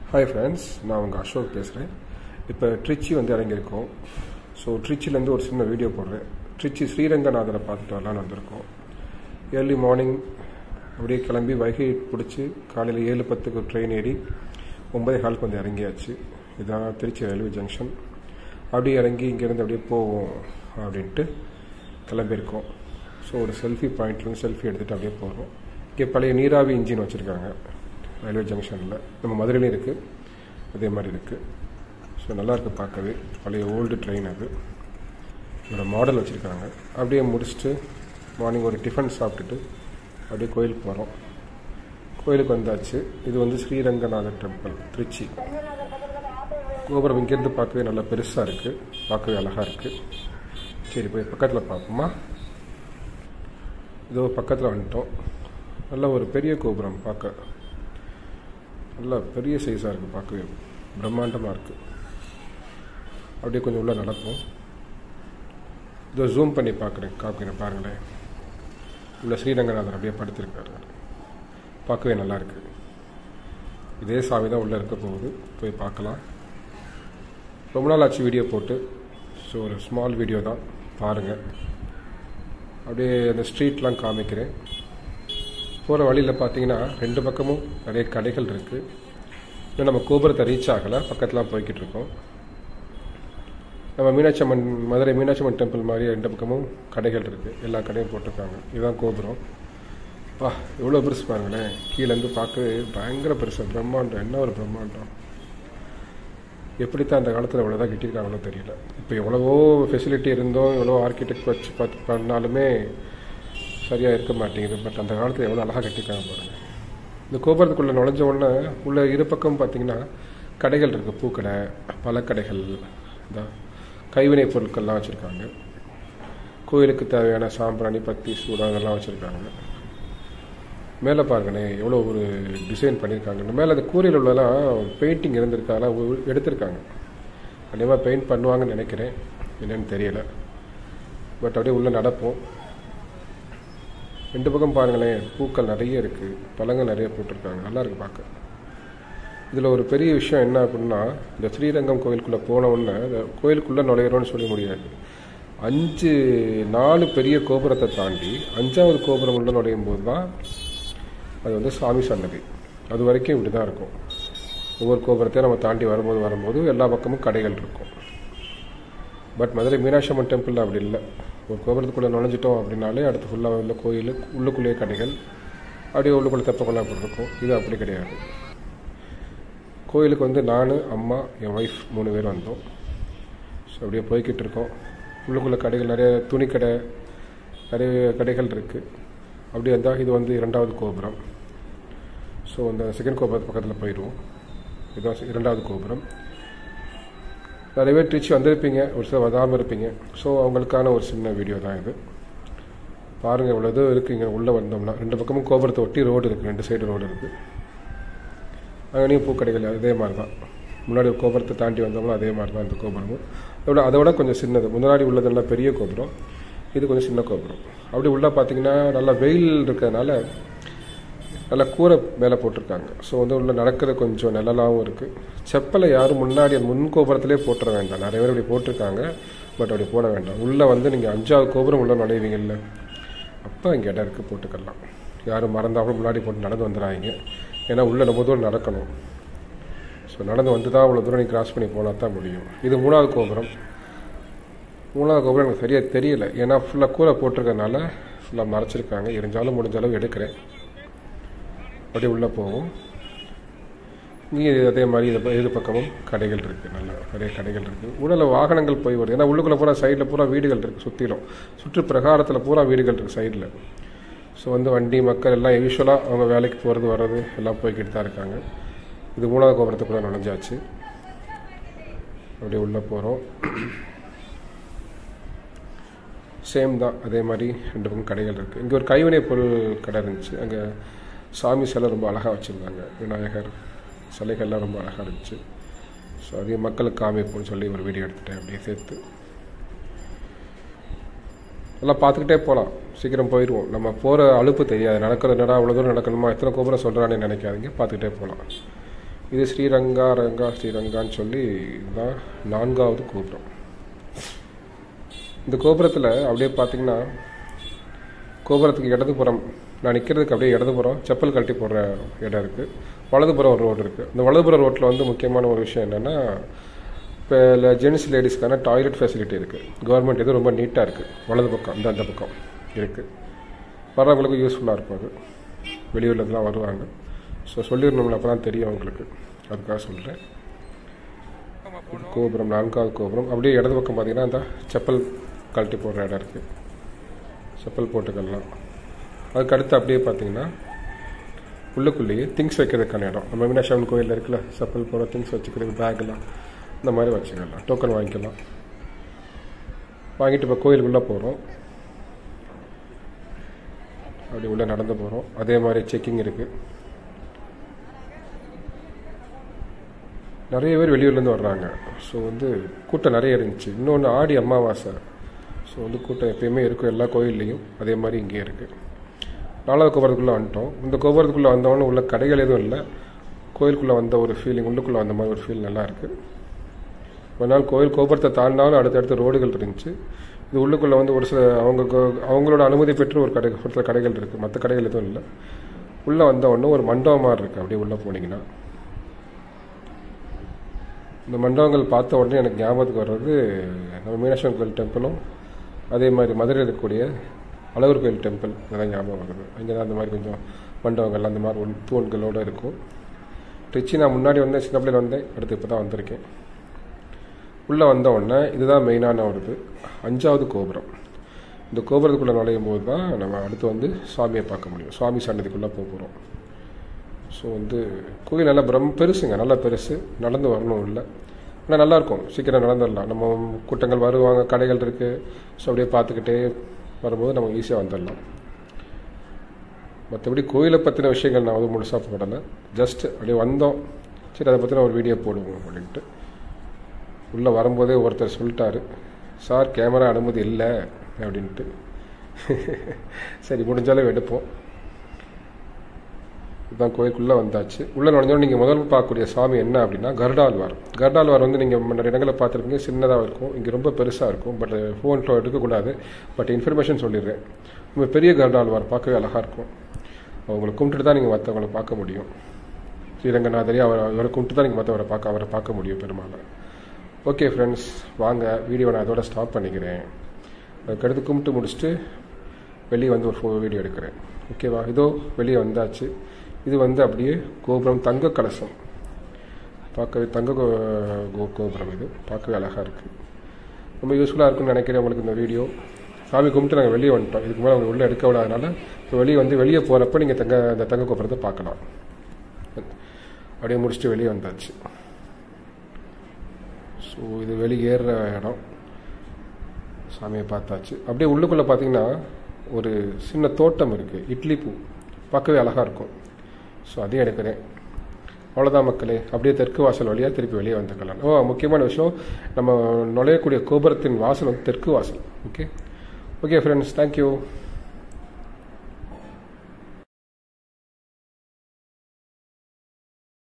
hi friends நான் உங்கள் அசோக் பேசுகிறேன் இப்போ ட்ரிச்சி வந்து இறங்கியிருக்கோம் ஸோ ட்ரிச்சிலேருந்து ஒரு சின்ன வீடியோ போடுறேன் ட்ரிச்சி ஸ்ரீரங்கநாதரை பார்த்துட்டு வரலான்னு வந்திருக்கோம் ஏர்லி மார்னிங் அப்படியே கிளம்பி வைகை பிடிச்சி காலையில் ஏழு பத்துக்கு ட்ரெயின் ஏறி ஒன்பதே காலுக்கு வந்து இறங்கியாச்சு இதுதான் திருச்சி ரயில்வே ஜங்ஷன் அப்படியே இறங்கி இங்கேருந்து அப்படியே போவோம் அப்படின்ட்டு கிளம்பியிருக்கோம் ஸோ ஒரு செல்ஃபி பாயிண்ட்லேருந்து செல்ஃபி எடுத்துகிட்டு அப்படியே போகிறோம் இங்கே பழைய நீராவி இன்ஜின் வச்சுருக்காங்க ரயில்வே ஜங்ஷனில் நம்ம மதுரையிலையும் இருக்குது அதே மாதிரி இருக்குது ஸோ நல்லாயிருக்கு பார்க்கவே பழைய ஓல்டு ட்ரெயின் அது இதோட மாடல் வச்சுருக்காங்க அப்படியே முடிச்சுட்டு மார்னிங் ஒரு டிஃபன் சாப்பிட்டுட்டு அப்படியே கோயிலுக்கு போகிறோம் கோயிலுக்கு வந்தாச்சு இது வந்து ஸ்ரீரங்கநாதர் டெம்பிள் திருச்சி கோபுரம் இங்கேருந்து பார்க்கவே நல்லா பெருசாக இருக்குது பார்க்கவே அழகாக இருக்குது சரி போய் பக்கத்தில் பார்ப்போமா இதோ பக்கத்தில் வந்துட்டோம் நல்ல ஒரு பெரிய கோபுரம் பார்க்க நல்லா பெரிய சைஸாக இருக்குது பார்க்கவே பிரம்மாண்டமாக இருக்குது அப்படியே கொஞ்சம் உள்ளே நடப்போம் இதோ ஜூம் பண்ணி பார்க்குறேன் காக்கிறேன் பாருங்களேன் உள்ள ஸ்ரீரங்கநாதர் அப்படியே படுத்திருக்காரு பார்க்கவே நல்லா இருக்கு இதே சாமி தான் உள்ளே இருக்க போகுது போய் பார்க்கலாம் ரொம்ப நாள் ஆச்சு வீடியோ போட்டு ஸோ ஒரு ஸ்மால் வீடியோ தான் பாருங்கள் அப்படியே அந்த ஸ்ட்ரீட்லாம் காமிக்கிறேன் போகிற வழியில் பார்த்தீங்கன்னா ரெண்டு பக்கமும் நிறைய கடைகள் இருக்குது இன்னும் நம்ம கோபுரத்தை ரீச் ஆகலை பக்கத்துலாம் போய்கிட்டு இருக்கோம் நம்ம மீனாட்சி அம்மன் மதுரை மீனாட்சி அம்மன் டெம்பிள் மாதிரி ரெண்டு பக்கமும் கடைகள் இருக்குது எல்லா கடையும் போட்டிருக்காங்க இதுதான் கோபுரம் பா எவ்வளோ பெருசு பாருங்களேன் கீழேருந்து பார்க்கவே பயங்கர பெருசு பிரம்மாண்டம் என்ன ஒரு பிரம்மாண்டம் எப்படித்தான் அந்த காலத்தில் இவ்வளோதான் கட்டியிருக்காங்களோ தெரியல இப்போ எவ்வளவோ ஃபெசிலிட்டி இருந்தோம் எவ்வளோ ஆர்கிடெக்ட் வச்சு பார்த்து பண்ணாலுமே சரியாக இருக்க மாட்டேங்குது பட் அந்த காலத்தில் எவ்வளோ அழகாக கட்டியிருக்காங்க பாருங்கள் இந்த கோபுரத்துக்குள்ளே நுழைஞ்ச உடனே உள்ள இரு பக்கம் பார்த்தீங்கன்னா கடைகள் இருக்குது பூக்கடை பழக்கடைகள் இந்த கைவினை பொருட்கள்லாம் வச்சுருக்காங்க கோயிலுக்கு தேவையான சாம்பிராணி பத்தி சூடம் அதெல்லாம் வச்சுருக்காங்க மேலே பாருங்களேன் எவ்வளோ ஒரு டிசைன் பண்ணியிருக்காங்க மேலே அந்த கூரையில் உள்ளதெல்லாம் பெயிண்டிங் இருந்திருக்கு அதெல்லாம் உ- எடுத்திருக்காங்க கண்டிப்பாக பெயிண்ட் பண்ணுவாங்கன்னு நினைக்கிறேன் என்னன்னு தெரியல பட் அப்படியே உள்ளே நடப்போம் ரெண்டு பக்கம் பாருங்களேன் பூக்கள் நிறைய இருக்குது பழங்கள் நிறைய போட்டிருக்காங்க நல்லா இருக்கு பார்க்க இதில் ஒரு பெரிய விஷயம் என்ன அப்படின்னா இந்த ஸ்ரீரங்கம் கோயிலுக்குள்ளே போன உடனே இந்த கோயிலுக்குள்ளே நுழையிறோம்னு சொல்ல முடியாது அஞ்சு நாலு பெரிய கோபுரத்தை தாண்டி அஞ்சாவது கோபுரம் உள்ள நுழையும் போது தான் அது வந்து சாமி சன்னதி அது வரைக்கும் இப்படி தான் இருக்கும் ஒவ்வொரு கோபுரத்தையும் நம்ம தாண்டி வரும்போது வரும்போது எல்லா பக்கமும் கடைகள் இருக்கும் பட் மதுரை மீனாட்சி அம்மன் டெம்பிளில் அப்படி இல்லை ஒரு கோபுரத்துக்குள்ளே நுழைஞ்சிட்டோம் அப்படின்னாலே அடுத்து ஃபுல்லாக உள்ள கோயில் உள்ளுக்குள்ளேயே கடைகள் அப்படியே உள்ளுக்குள்ளே தெப்பக்குள்ள அப்படி இருக்கும் இது அப்படி கிடையாது கோயிலுக்கு வந்து நான் அம்மா என் ஒய்ஃப் மூணு பேர் வந்தோம் ஸோ அப்படியே போய்கிட்டு இருக்கோம் உள்ளுக்குள்ள கடைகள் நிறைய துணிக்கடை நிறைய கடைகள் இருக்குது அப்படி வந்தால் இது வந்து இரண்டாவது கோபுரம் ஸோ அந்த செகண்ட் கோபுரத்து பக்கத்தில் போயிடுவோம் இதுதான் இரண்டாவது கோபுரம் நிறைய பேர் திருச்சி வந்திருப்பீங்க ஒரு சிலர் வராமல் இருப்பீங்க ஸோ அவங்களுக்கான ஒரு சின்ன வீடியோ தான் இது பாருங்கள் இவ்வளோ இது இருக்குங்க உள்ளே வந்தோம்னா ரெண்டு பக்கமும் கோபுரத்தை ஒட்டி ரோடு இருக்குது ரெண்டு சைடு ரோடு இருக்குது அங்கேயும் பூக்கடைகள் அதே மாதிரி தான் முன்னாடி ஒரு கோபுரத்தை தாண்டி வந்தோம்னா அதே மாதிரி தான் இந்த கோபுரமும் அதோட அதை விட கொஞ்சம் சின்னது முன்னாடி உள்ளதெல்லாம் பெரிய கோபுரம் இது கொஞ்சம் சின்ன கோபுரம் அப்படி உள்ள பார்த்தீங்கன்னா நல்லா வெயில் இருக்கிறதுனால நல்லா கூரை மேலே போட்டிருக்காங்க ஸோ வந்து உள்ள நடக்கிறது கொஞ்சம் நிழலாகவும் இருக்குது செப்பலை யாரும் முன்னாடி அந்த முன் கோபுரத்திலே போட்டுற வேண்டாம் நிறைய பேர் அப்படி போட்டிருக்காங்க பட் அப்படி போட வேண்டாம் உள்ளே வந்து நீங்கள் அஞ்சாவது கோபுரம் உள்ள நுழைவீங்கல்ல அப்போ இங்கே இடம் இருக்குது போட்டுக்கலாம் யாரும் மறந்தாலும் முன்னாடி போட்டு நடந்து வந்துடாதீங்க ஏன்னா உள்ளே ரொம்ப தூரம் நடக்கணும் ஸோ நடந்து வந்து தான் அவ்வளோ தூரம் நீ கிராஸ் பண்ணி போனால் தான் முடியும் இது மூணாவது கோபுரம் மூணாவது கோபுரம் எனக்கு சரியாக தெரியல ஏன்னா ஃபுல்லாக கூரை போட்டிருக்கறனால ஃபுல்லாக மறைச்சிருக்காங்க இருந்தாலும் முடிஞ்ச அளவு எடுக்கிறேன் அப்படியே உள்ளே போவோம் இங்கே அதே மாதிரி இது ப- இது பக்கமும் கடைகள் இருக்குது நல்லா நிறைய கடைகள் இருக்குது உடல வாகனங்கள் போய் வருது ஏன்னா உள்ளுக்குள்ளே பூரா சைடில் பூரா வீடுகள் இருக்குது சுற்றிலும் சுற்று பிரகாரத்தில் பூரா வீடுகள் இருக்குது சைடில் ஸோ வந்து வண்டி மக்கள் எல்லாம் யூஸ்வலாக அவங்க வேலைக்கு போகிறது வர்றது எல்லாம் போய்கிட்டு தான் இருக்காங்க இது மூணாவது கோபுரத்துக்குள்ளே நுழைஞ்சாச்சு அப்படியே உள்ளே போகிறோம் சேம் தான் அதே மாதிரி ரெண்டு பக்கம் கடைகள் இருக்குது இங்கே ஒரு கைவினை பொருள் கடை இருந்துச்சு அங்கே சாமி சிலை ரொம்ப அழகாக வச்சுருந்தாங்க விநாயகர் சிலைகள்லாம் ரொம்ப அழகாக இருந்துச்சு ஸோ அதையும் மக்களுக்கு காமிப்போம்னு சொல்லி ஒரு வீடியோ எடுத்துட்டேன் அப்படியே சேர்த்து எல்லாம் பார்த்துக்கிட்டே போகலாம் சீக்கிரம் போயிடுவோம் நம்ம போகிற அலுப்பு தெரியாது நடக்கிறது என்னடா அவ்வளோ தூரம் நடக்கணுமா எத்தனை கோபுரம் சொல்கிறானே நினைக்காதீங்க பார்த்துக்கிட்டே போகலாம் இது ஸ்ரீரங்கா ரங்கா ஸ்ரீரங்கான்னு சொல்லி இதுதான் நான்காவது கோபுரம் இந்த கோபுரத்தில் அப்படியே பார்த்தீங்கன்னா கோபுரத்துக்கு இடதுபுறம் நான் நிற்கிறதுக்கு அப்படியே இடதுபுறம் செப்பல் கழட்டி போடுற இடம் இருக்குது வலதுபுறம் ஒரு ரோடு இருக்குது இந்த வலதுபுறம் ரோட்டில் வந்து முக்கியமான ஒரு விஷயம் என்னென்னா இப்போ ஜென்ஸ் லேடிஸ்க்கான டாய்லெட் ஃபெசிலிட்டி இருக்குது கவர்மெண்ட் இது ரொம்ப நீட்டாக இருக்குது வலது பக்கம் இந்த அந்த பக்கம் இருக்குது வர்றவங்களுக்கு யூஸ்ஃபுல்லாக இருக்கும் அது வெளியூர்லேருந்துலாம் வருவாங்க ஸோ சொல்லிடணும்ல அப்போ தான் தெரியும் அவங்களுக்கு அதுக்காக சொல்கிறேன் கோபுரம் நான்காவது கோபுரம் அப்படியே இடது பக்கம் பார்த்தீங்கன்னா அந்த செப்பல் கழட்டி போடுற இடம் இருக்குது செப்பல் போட்டுக்கலாம் அதுக்கு அடுத்து அப்படியே பார்த்தீங்கன்னா உள்ளுக்குள்ளேயே திங்ஸ் வைக்கிறதுக்கான இடம் நம்ம மீனாட்சி கோயிலில் இருக்குல்ல செப்பல் போட திங்ஸ் வச்சுக்கிறது பேக்லாம் இந்த மாதிரி வச்சுக்கலாம் டோக்கன் வாங்கிக்கலாம் வாங்கிட்டு இப்போ கோயிலுக்குள்ளே போகிறோம் அப்படி உள்ளே நடந்து போகிறோம் அதே மாதிரி செக்கிங் இருக்குது நிறைய பேர் வெளியூர்லேருந்து வர்றாங்க ஸோ வந்து கூட்டம் நிறைய இருந்துச்சு இன்னொன்று ஆடி அமாவாசை ஸோ வந்து கூட்டம் எப்பயுமே இருக்கும் எல்லா கோயில்லையும் அதே மாதிரி இங்கேயும் இருக்குது நாலாவது கோபுரத்துக்குள்ளே வந்துட்டோம் இந்த கோபுரத்துக்குள்ளே வந்தவொடனே உள்ள கடைகள் எதுவும் இல்லை கோயிலுக்குள்ளே வந்த ஒரு ஃபீலிங் உள்ளுக்குள்ளே வந்த மாதிரி ஒரு ஃபீல் நல்லா இருக்குது ஒரு நாள் கோயில் கோபுரத்தை தாண்டினாலும் அடுத்தடுத்த ரோடுகள் இருந்துச்சு இது உள்ளுக்குள்ளே வந்து ஒரு சில அவங்க கோ- அவங்களோட அனுமதி பெற்று ஒரு கடை ஒரு சில கடைகள் இருக்குது மற்ற கடைகள் எதுவும் இல்லை உள்ளே வந்த உடனே ஒரு மண்டபம் மாதிரி இருக்குது அப்படியே உள்ளே போனீங்கன்னா இந்த மண்டபங்கள் பார்த்த உடனே எனக்கு ஞாபகத்துக்கு வர்றது நம்ம மீனாட்சி கோயில் டெம்பிளும் அதே மாதிரி மதுரையில் இருக்கக்கூடிய அழகர் கோயில் டெம்பிள் இதெல்லாம் ஞாபகம் வருது அங்கே தான் அந்த மாதிரி கொஞ்சம் மண்டபங்கள் அந்த மாதிரி ஒன் தூண்களோடு இருக்கும் திருச்சி நான் முன்னாடி வந்தேன் சின்ன பிள்ளையில வந்தேன் அடுத்து இப்போ தான் வந்திருக்கேன் உள்ளே வந்த உடனே இதுதான் மெயினான ஒரு இது அஞ்சாவது கோபுரம் இந்த கோபுரத்துக்குள்ளே நுழையும் போது தான் நம்ம அடுத்து வந்து சுவாமியை பார்க்க முடியும் சுவாமி சன்னதிக்குள்ளே போக போகிறோம் ஸோ வந்து கோயில் நல்லா பிரம் பெருசுங்க நல்லா பெருசு நடந்து வரணும் இல்லை ஆனால் நல்லாயிருக்கும் சீக்கிரம் நடந்துடலாம் நம்ம கூட்டங்கள் வருவாங்க கடைகள் இருக்குது ஸோ அப்படியே பார்த்துக்கிட்டே வரும்போது நம்ம ஈஸியாக வந்துடலாம் மற்றபடி கோயிலை பற்றின விஷயங்கள் நான் வந்து முழுசாக போடலை ஜஸ்ட் அப்படியே வந்தோம் சரி அதை பற்றின ஒரு வீடியோ போடுவோம் அப்படின்ட்டு உள்ளே வரும்போதே ஒருத்தர் சொல்லிட்டாரு சார் கேமரா அனுமதி இல்லை அப்படின்ட்டு சரி முடிஞ்சாலும் எடுப்போம் இதுதான் கோயிலுக்குள்ளே வந்தாச்சு உள்ளே நுழைஞ்சோம் நீங்கள் முதல்ல பார்க்கக்கூடிய சாமி என்ன அப்படின்னா கருடாழ்வார் கருடாழ்வார் வந்து நீங்கள் நிறைய இடங்களில் பார்த்துருக்கீங்க சின்னதாக இருக்கும் இங்கே ரொம்ப பெருசாக இருக்கும் பட் ஃபோனில் எடுக்கக்கூடாது பட் இன்ஃபர்மேஷன் சொல்லிடுறேன் ரொம்ப பெரிய கருடாழ்வார் பார்க்கவே அழகாக இருக்கும் அவங்களை கும்பிட்டுட்டு தான் நீங்கள் மற்றவங்களை பார்க்க முடியும் ஸ்ரீரங்கநாதரே அவர் அவரை கும்பிட்டு தான் நீங்கள் மற்றவரை பார்க்க அவரை பார்க்க முடியும் பெருமாளை ஓகே ஃப்ரெண்ட்ஸ் வாங்க வீடியோ நான் அதோட ஸ்டாப் பண்ணிக்கிறேன் அதுக்கடுத்து கும்பிட்டு முடிச்சுட்டு வெளியே வந்து ஒரு ஃபோ வீடியோ எடுக்கிறேன் ஓகேவா இதோ வெளியே வந்தாச்சு இது வந்து அப்படியே கோபுரம் தங்க கலசம் பார்க்கவே தங்க கோ கோ- கோபுரம் இது பார்க்கவே அழகாக இருக்குது ரொம்ப யூஸ்ஃபுல்லாக இருக்கும்னு நினைக்கிறேன் உங்களுக்கு இந்த வீடியோ சாமி கும்பிட்டு நாங்கள் வெளியே வந்துட்டோம் இதுக்கு மேலே அவங்க உள்ளே எடுக்க விடாதனால இப்போ வெளியே வந்து வெளியே போகிறப்ப நீங்கள் தங்க இந்த தங்க கோபுரத்தை பார்க்கலாம் அப்படியே முடிச்சுட்டு வெளியே வந்தாச்சு ஸோ இது வெளியேற இடம் சாமியை பார்த்தாச்சு அப்படியே உள்ளுக்குள்ளே பார்த்தீங்கன்னா ஒரு சின்ன தோட்டம் இருக்குது இட்லி பூ பார்க்கவே அழகாக இருக்கும் ஸோ அதையும் எடுக்கிறேன் அவ்வளோதான் மக்களே அப்படியே தெற்கு வாசல் வழியாக திருப்பி வெளியே வந்துக்கலாம் ஓ முக்கியமான விஷயம் நம்ம நுழையக்கூடிய கோபுரத்தின் வாசல் வந்து தெற்கு வாசல் ஓகே ஓகே ஃப்ரெண்ட்ஸ் தேங்க்யூ